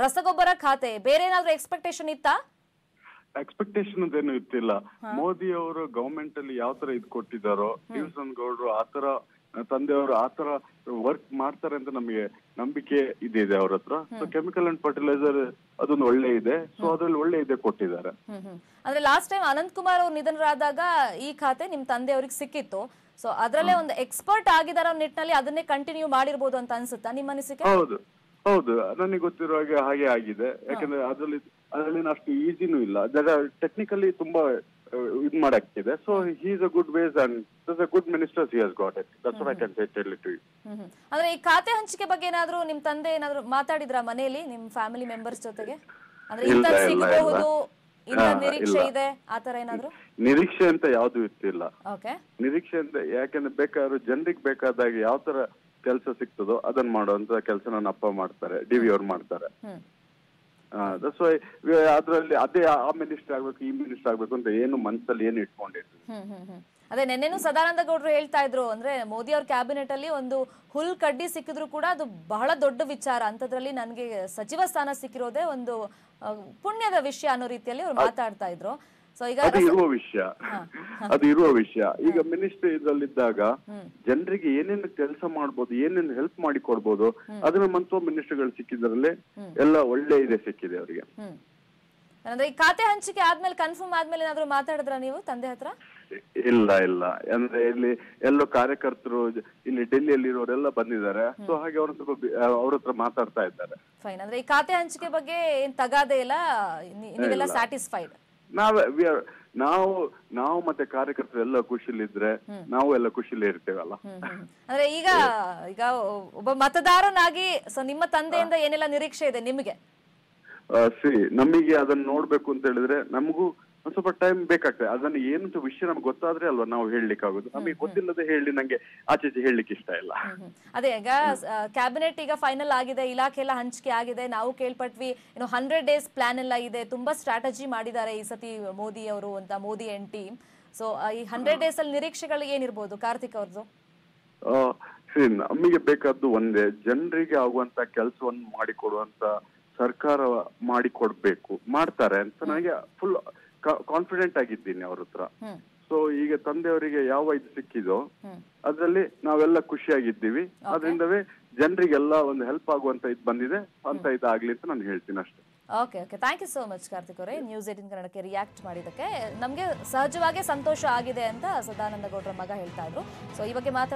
ರಸಗೊಬ್ಬರ ಖಾತೆ ಬೇರೆ ಏನಾದ್ರೂ ಎಕ್ಸ್ಪೆಕ್ಟೇಷನ್ ಇತ್ತಾ ಎಕ್ಸ್ಪೆಕ್ಟೇಷನ್ ಅದೇನು ಇತ್ತಿಲ್ಲ ಮೋದಿ ಅವರು ಗವರ್ಮೆಂಟ್ ಅಲ್ಲಿ ಯಾವ ತರ ಇದ್ ಕೊಟ್ಟಿದ್ದಾರೋ ಡಿವಿಸನ್ ಗೌಡ್ರು ಆತರ ತಂದೆಯವರು ಆತರ ವರ್ಕ್ ಮಾಡ್ತಾರೆ ಅಂತ ನಮಗೆ ನಂಬಿಕೆ ಇದಿದೆ ಅವ್ರ ಹತ್ರ ಸೊ ಕೆಮಿಕಲ್ ಅಂಡ್ ಫರ್ಟಿಲೈಸರ್ ಅದೊಂದು ಒಳ್ಳೆ ಇದೆ ಸೊ ಅದ್ರಲ್ಲಿ ಒಳ್ಳೆ ಇದೆ ಕೊಟ್ಟಿದ್ದಾರೆ ಹ್ಮ್ ಹ್ಮ್ ಅಂದ್ರೆ ಲಾಸ್ಟ್ ಟೈಮ್ ಅನಂತ್ ಕುಮಾರ್ ಅವ್ರು ನಿಧನರಾದಾಗ ಈ ಖಾತೆ ನಿಮ್ ತಂದೆಯವ್ರಿಗೆ ಸಿಕ್ಕಿತ್ತು ಸೊ ಅದರಲ್ಲೇ ಒಂದು ಎಕ್ಸ್ಪರ್ಟ್ ಆಗಿದಾರ ನಿಟ್ಟಿನಲ್ಲಿ ಅದನ್ನೇ ಕಂಟಿನ್ಯೂ ಮಾಡಿರ್ಬೋದು ಅಂತ ಅನ್ಸುತ್ತಾ ನಿಮ್ಮ ಅನಿಸಿಕೆ ಹೌದು ಹೌದು ನನಗೆ ಗೊತ್ತಿರೋ ಹಾಗೆ ಹಾಗೆ ಆಗಿದೆ ಯಾಕಂದ್ರೆ ಅದ್ರಲ್ಲಿ ಅದ್ರಲ್ಲಿ ಅಷ್ಟು ಈಸಿನೂ ಇಲ್ಲ ಟೆಕ್ನಿಕಲಿ ತುಂಬಾ ಇದು ಮಾಡಾಕ್ತಿದೆ so he's a good ways and a good ministers he has got it that's what I can say tell it to you hmm hmm. ಅಂದ್ರೆ ಈ ಖಾತೆ ಹಂಚಿಕೆ ಬಗ್ಗೆ ಏನಾದ್ರು ನಿಮ್ ತಂದೆ ಏನಾದ್ರು ಮಾತಾಡಿದ್ರ ಮನೆಯಲ್ಲಿ ನಿಮ್ ಫ್ಯಾಮಿಲಿ ಮೆಂಬರ್ಸ್ ಜೊತೆಗೆ ಅಂದ್ರೆ ಇಲ್ಲ, ಇಂತ ಇಲ್ಲ, ಸಿಗಬಹುದು ಇಂತ ಹಾ, ನಿರೀಕ್ಷೆ ಇಲ್ಲ. ಇದೆ ಆತರ ಏನಾದ್ರು ನಿರೀಕ್ಷೆ ಅಂತ ಯಾವ್ದು ಇರ್ತಿಲ್ಲ ಓಕೆ ನಿರೀಕ್ಷೆ ಅಂತ ಯಾಕಂದ್ರೆ ಬೇಕಾದ್ರೂ ಜನರಿಗೆ ಬೇಕಾದಾಗ ಯಾವ ತರ ಕೆಲಸ ಸಿಗ್ತದೋ ಅದನ್ನ ಮಾಡುವಂತ ಕೆಲಸ ನನ್ನ ಅಪ್ಪ ಮಾಡ್ತಾರೆ ಡಿ ವಿ ಅವ್ರು ಮಾಡ್ತಾರೆ ಹ್ಮ್ ದಟ್ಸ್ ವೈ ಅದ್ರಲ್ಲಿ ಅದೇ ಆ ಮಿನಿಸ್ಟರ್ ಆಗ್ಬೇಕು ಈ ಮಿನಿಸ್ಟರ್ ಆಗ್ಬೇಕು ಅಂತ ಏನು ಮನ್ಸಲ್ಲಿ ಏನು ಇಟ್ಕೊಂಡಿರ್ತೀವಿ ಹ್ಮ್ ಹ್ಮ್ ಹ್ಮ್ ಅದೇ ನೆನ್ನೆನೂ ಸದಾನಂದ ಗೌಡ್ರು ಹೇಳ್ತಾ ಇದ್ರು ಅಂದ್ರೆ ಮೋದಿ ಅವ್ರ ಕ್ಯಾಬಿನೆಟ್ ಅಲ್ಲಿ ಒಂದು ಹುಲ್ ಕಡ್ಡಿ ಸಿಕ್ಕಿದ್ರು ಕೂಡ ಅದು ಬಹಳ ದೊಡ್ಡ ವಿಚಾರ ಅಂತದ್ರಲ್ಲಿ ನನಗೆ ಸಚಿವ ಸ್ಥಾನ ಸಿಕ್ಕಿರೋದೇ ಒಂದು ಆ, ಪುಣ್ಯದ ವಿಷಯ ಅನ್ನೋ ರೀತಿಯಲ್ಲಿ ಅವ್ರು ಮಾತಾಡ್ತಾ ಇದ್ರು ಸೊ ಈಗ ಅದು ಇರುವ ವಿಷಯ ಅದು ಇರುವ ವಿಷಯ ಈಗ ಮಿನಿಸ್ಟರ್ ಇದ್ರಲ್ಲಿದ್ದಾಗ ಜನರಿಗೆ ಏನೇನು ಕೆಲಸ ಮಾಡ್ಬೋದು ಏನೇನು ಹೆಲ್ಪ್ ಮಾಡಿ ಕೊಡ್ಬೋದು ಅದನ್ನ ಮಂತ್ವ ಮಿನಿಸ್ಟರ್ಗಳು ಸಿಕ್ಕಿದ್ರಲ್ಲಿ ಎಲ್ಲ ಒಳ್ಳೆ ಇದೆ ಸಿಕ್ಕಿದೆ ಅವರಿಗೆ ಹ್ಮ್ ಅಂದ್ರೆ ಈ ಖಾತೆ ಹಂಚಿಕೆ ಆದ್ಮೇಲೆ ಕನ್ಫರ್ಮ್ ಆದ್ಮೇಲೆ ಏನಾದ್ರು ಮಾತಾಡಿದ್ರ ನೀವು ತಂದೆ ಹತ್ರ ಇಲ್ಲ ಇಲ್ಲ ಅಂದ್ರೆ ಇಲ್ಲಿ ಎಲ್ಲೋ ಕಾರ್ಯಕರ್ತರು ಜ- ಇಲ್ಲಿ ಡೆಲ್ಲಿಯಲ್ಲಿ ಇರೋರೆಲ್ಲ ಬಂದಿದ್ದಾರೆ ಸೊ ಹಾಗೆ ಅವ್ರ ಸ್ವಲ್ಪ ಬಿ- ಅವ್ರ ಹತ್ರ ಮಾತಾಡ್ತಾ ಇದ್ದಾರೆ ಫೈನ್ ಅಂದ್ರೆ ಈ ಖಾತೆ ಹಂಚಿಕೆ ಬಗ್ಗೆ ಏನ್ ತಗಾದೆ ಇಲ್ಲ ನೀ- ನೀವೆಲ್ಲ ಸ್ಯಾಟಿಸ್ಫೈಡ್ ನಾವೇ we are- ನಾವು ನಾವು ಮತ್ತೆ ಕಾರ್ಯಕರ್ತರು ಎಲ್ಲ ಖುಷಿಲಿದ್ರೆ ನಾವು ಎಲ್ಲ ಖುಷಿಲಿ ಇರ್ತೇವಲ್ಲ ಅಂದ್ರೆ ಈಗ ಈಗ ಒಬ್ಬ ಮತದಾರನಾಗಿ ಸೊ ನಿಮ್ಮ ತಂದೆಯಿಂದ ಏನೆಲ್ಲ ನಿರೀಕ್ಷೆ ಇದೆ ನಿಮಗೆ ಸಿ ನಮಗೆ ಅದನ್ನ ನೋಡ್ಬೇಕು ಅಂತ ಹೇಳಿದ್ರೆ ನಮಗೂ ಒಂದ್ ಸ್ವಲ್ಪ ಟೈಮ್ ಬೇಕಾಗ್ತದೆ ಅದನ್ನ ಏನಂತ ವಿಷಯ ನಮ್ಗೆ ಗೊತ್ತಾದ್ರೆ ಅಲ್ವಾ ನಾವು ಹೇಳಲಿಕ್ಕೆ ಆಗೋದು ನಮಗೆ ಗೊತ್ತಿಲ್ಲದೆ ಹೇಳಿ ನಂಗೆ ಆಚೆ ಈಚೆ ಹೇಳಲಿಕ್ಕೆ ಇಷ್ಟ ಇಲ್ಲ ಹ್ಮ್. ಅದೇ ಈಗ ಕ್ಯಾಬಿನೆಟ್ ಈಗ ಫೈನಲ್ ಆಗಿದೆ ಇಲಾಖೆ ಎಲ್ಲ ಹಂಚಿಕೆ ಆಗಿದೆ ನಾವು ಕೇಳ್ಪಟ್ವಿ ಏನು ಹಂಡ್ರೆಡ್ ಡೇಸ್ ಪ್ಲಾನ್ ಎಲ್ಲ ಇದೆ ತುಂಬಾ ಸ್ಟ್ರಾಟಜಿ ಮಾಡಿದ್ದಾರೆ ಈ ಸತಿ ಮೋದಿ ಅವರು ಅಂತ ಮೋದಿ ಅಂಡ್ ಟೀಮ್ ಸೊ ಈ ಹಂಡ್ರೆಡ್ ಡೇಸ್ ಅಲ್ಲಿ ನಿರೀಕ್ಷೆಗಳು ಏನಿರ್ಬೋದು ಕಾರ್ತಿಕ್ ಅವ್ರದ್ದು ಆ, see, ನಮಗೆ ಬೇಕಾದ್ದು ಒಂದೇ ಜನರಿಗೆ ಆಗುವಂತ ಕೆಲಸವನ್ನು ಮಾಡಿಕೊಡುವಂತ ಸರ್ಕಾರ ಮಾಡಿಕೊಡ್ಬೇಕು ಮಾಡ್ತಾರೆ ಅಂತ ನನಗೆ ಫುಲ್ ಕಾನ್ಫಿಡೆಂಟ್ ಆಗಿದ್ದೀನಿ ಅವ್ರ ಹತ್ರ ಹ್ಮ್ ಸೊ ಈಗ ತಂದೆಯವರಿಗೆ ಯಾವ ಇದು ಸಿಕ್ಕಿದೋ ಹ್ಮ್ ಅದ್ರಲ್ಲಿ ನಾವೆಲ್ಲ ಖುಷಿಯಾಗಿದ್ದೀವಿ ಅದರಿಂದವೇ ಜನರಿಗೆಲ್ಲ ಒಂದು ಹೆಲ್ಪ್ ಆಗುವಂತ ಇದು ಬಂದಿದೆ ಅಂತ ಇದಾಗ್ಲಿ ಅಂತ ನಾನು ಹೇಳ್ತೀನಿ ಅಷ್ಟೇ okay okay thank you so much Karthik ಅವರೇ ನ್ಯೂಸ್ ಏಟಿನ್ ಕನ್ನಡಕ್ಕೆ ರಿಯಾಕ್ಟ್ ಮಾಡಿದ್ದಕ್ಕೆ ನಮಗೆ ಸಹಜವಾಗಿ ಸಂತೋಷ ಆಗಿದೆ ಅಂತ ಸದಾನಂದ ಗೌಡ್ರ ಮಗ ಹೇಳ್ತಾ ಇದ್ರು ಸೊ ಈ ಬಗ್ಗೆ ಮಾತ್ರ